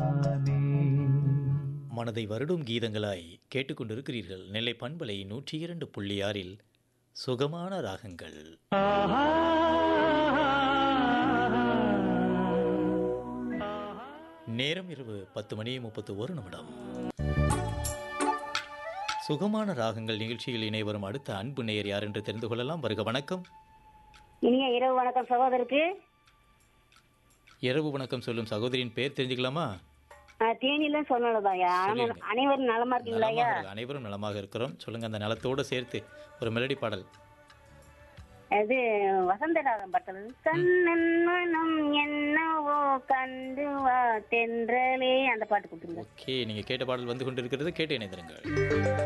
நானே மனதை வருடும் கீதங்களாய் கேட்டுக்கொண்டிருக்கிறீர்கள் நெல்லை பண்பலை நூற்றி இரண்டு புள்ளி ஆறில் சுகமான ராகங்கள் நேரம் இரவு பத்து மணி முப்பத்து ஒரு நிமிடம் சுகமான ராகங்கள் நிகழ்ச்சியில் இணை வரும் அடுத்த அன்பு நேயர் யார் என்று தெரிந்து கொள்ளலாம் வருக வணக்கம் இனிய இரவு வணக்கம் சகோதரருக்கு இரவு வணக்கம் சொல்லும் சகோதரியின் பெயர் தெரிஞ்சுக்கலாமா தேனியில சொன்னதுதான் சொல்லிருங்க. அனைவரும் நலமா இருக்கீங்களா ஐயா நலமாக இருக்கு. அனைவரும் நலமாக இருக்கிறோம் சொல்லுங்க அந்த நலத்தோடு சேர்த்து ஒரு மெலடி பாடல் அது வசந்தராகம் பட்டது கண்ணன் மனம் என்னவோ கண்டு வா தென்றலே அந்த பாட்டு கொடுத்துருங்க ஓகே நீங்க கேட்ட பாடல் வந்து கொண்டிருக்கிறது கேட்டு இணைந்திருங்கள்